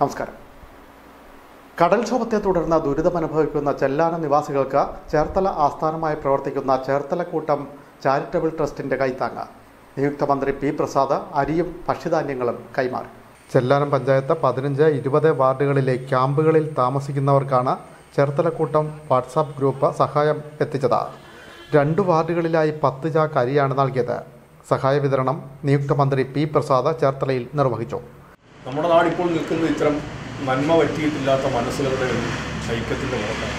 നമസ്കാരം കടൽക്ഷോഭത്തെ തുടർന്ന് ദുരിതമനുഭവിക്കുന്ന ചെല്ലാനം നിവാസികൾക്ക് ചേർത്തല ആസ്ഥാനമായി പ്രവർത്തിക്കുന്ന ചേർത്തലക്കൂട്ടം ചാരിറ്റബിൾ ട്രസ്റ്റിന്റെ കൈത്താങ്ങ് നിയുക്ത മന്ത്രി പി പ്രസാദ് അരിയും ഭക്ഷ്യധാന്യങ്ങളും കൈമാറി ചെല്ലാനം പഞ്ചായത്ത് പതിനഞ്ച് ഇരുപത് വാർഡുകളിലെ ക്യാമ്പുകളിൽ താമസിക്കുന്നവർക്കാണ് ചേർത്തലക്കൂട്ടം വാട്സാപ്പ് ഗ്രൂപ്പ് സഹായം എത്തിച്ചത് രണ്ട് വാർഡുകളിലായി പത്ത് ചാക്ക് അരിയാണ് നൽകിയത് സഹായ വിതരണം നിയുക്ത മന്ത്രി പി പ്രസാദ് ചേർത്തലയിൽ നിർവഹിച്ചു നമ്മുടെ നാട് ഇപ്പോൾ നിൽക്കുന്നത് ഇത്തരം നന്മ പറ്റിയിട്ടില്ലാത്ത മനസ്സുകളുടെ ഒരു ഐക്യത്തിൻ്റെ പുറത്താണ്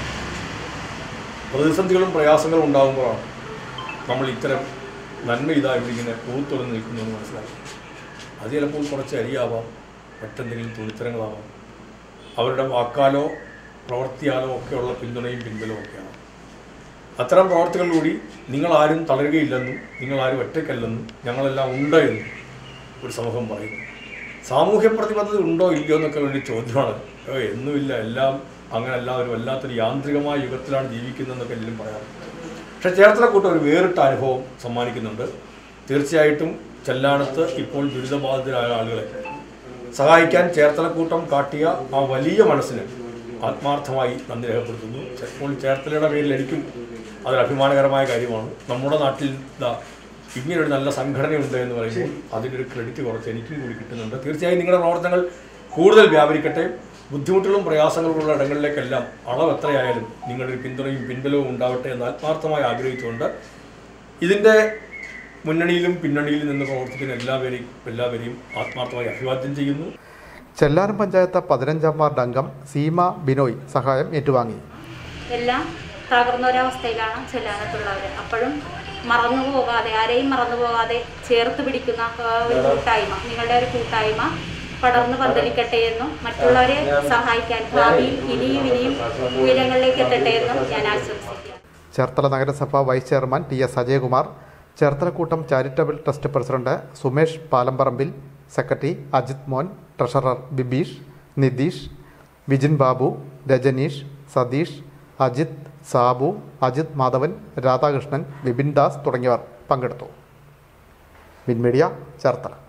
പ്രതിസന്ധികളും പ്രയാസങ്ങളും ഉണ്ടാകുമ്പോഴാണ് നമ്മൾ ഇത്തരം നന്മ ഇതാ ഇവിടെ ഇങ്ങനെ പൂത്തുറന്ന് നിൽക്കുന്നു എന്ന് മനസ്സിലാക്കി അത് ചിലപ്പോൾ കുറച്ച് അരിയാവാം മറ്റെന്തെങ്കിലും തുണിത്തരങ്ങളാവാം അവരുടെ വാക്കാലോ പ്രവർത്തിയാലോ ഒക്കെയുള്ള പിന്തുണയും പിൻബലവും ഒക്കെയാണ് അത്തരം പ്രവർത്തികളിലൂടെ നിങ്ങളാരും തളരുകയില്ലെന്നും നിങ്ങളാരും ഒറ്റയ്ക്കല്ലെന്നും ഞങ്ങളെല്ലാം ഉണ്ട് എന്നും ഒരു സമൂഹം പറയുന്നു സാമൂഹ്യ പ്രതിബദ്ധത ഉണ്ടോ ഇല്ലയോ എന്നൊക്കെ ഒരു ചോദ്യമാണ് ഏ, എന്നുമില്ല എല്ലാം അങ്ങനെ എല്ലാവരും വല്ലാത്തൊരു യാന്ത്രികമായ യുഗത്തിലാണ് ജീവിക്കുന്നതെന്നൊക്കെ എല്ലാവരും പറയാറുണ്ട് പക്ഷേ ചേർത്തലക്കൂട്ടം ഒരു വേറിട്ട അനുഭവം സമ്മാനിക്കുന്നുണ്ട് തീർച്ചയായിട്ടും ചെല്ലാനത്ത് ഇപ്പോൾ ദുരിതബാധിതരായ ആളുകളെ സഹായിക്കാൻ ചേർത്തലക്കൂട്ടം കാട്ടിയ ആ വലിയ മനസ്സിന് ആത്മാർത്ഥമായി നന്ദി രേഖപ്പെടുത്തുന്നു ഇപ്പോൾ ചേർത്തലയുടെ പേരിൽ എനിക്കും അതൊരു അഭിമാനകരമായ കാര്യമാണ് നമ്മുടെ നാട്ടിൽ ഇതാ ഇങ്ങനൊരു നല്ല സംഘടനയുണ്ട് എന്ന് പറയുമ്പോൾ അതിൻ്റെ ഒരു ക്രെഡിറ്റ് കുറച്ച് എനിക്കും കൂടി കിട്ടുന്നുണ്ട് തീർച്ചയായും നിങ്ങളുടെ പ്രവർത്തനങ്ങൾ കൂടുതൽ വ്യാപരിക്കട്ടെ ബുദ്ധിമുട്ടുകളും പ്രയാസങ്ങളുള്ള ഇടങ്ങളിലേക്കെല്ലാം അളവ് എത്രയായാലും നിങ്ങളുടെ ഒരു പിന്തുണയും പിൻബലവും ഉണ്ടാവട്ടെ എന്ന് ആത്മാർത്ഥമായി ആഗ്രഹിച്ചുകൊണ്ട് ഇതിൻ്റെ മുന്നണിയിലും പിന്നണിയിലും നിന്ന് പ്രവർത്തിക്കുന്ന എല്ലാവരെയും എല്ലാവരെയും ആത്മാർത്ഥമായി അഭിവാദ്യം ചെയ്യുന്നു ചെല്ലാനം പഞ്ചായത്ത് പതിനഞ്ചാം വാർഡ് അംഗം സീമ ബിനോയ് സഹായം ഏറ്റുവാങ്ങി എല്ലാം തകർന്നൊരവസ്ഥയിലാണ് ചെല്ലാനത്തുള്ളവർ അപ്പോഴും മറന്നു പോകാതെ ആരെയും മറന്നു പോകാതെ ചേർത്ത് പിടിക്കുന്ന ആ, ഒരു കൂട്ടായ്മ നിങ്ങളുടെ ഒരു കൂട്ടായ്മ പടർന്നു പന്തലിക്കട്ടെ എന്നും മറ്റുള്ളവരെ സഹായിക്കാൻ ഭാവിയിൽ ഇനിയും ഇനിയും ഉയരങ്ങളിലേക്ക് എത്തട്ടെ എന്നും ഞാൻ ആശംസിക്കുന്നു ചേർത്തല നഗരസഭ vice chairman T S Ajayakumar ചേർത്തലക്കൂട്ടം charitable trust president Sumesh Palamparambil secretary Ajith Mon treasurer Bibeesh Nitheesh Vijin Babu Rajaneesh Satheesh Ajith Sabu Ajith Madhavan Radhakrishnan Vipin Das തുടങ്ങിയവർ പങ്കെടുത്തു മിൻ മീഡിയ ചേർത്തല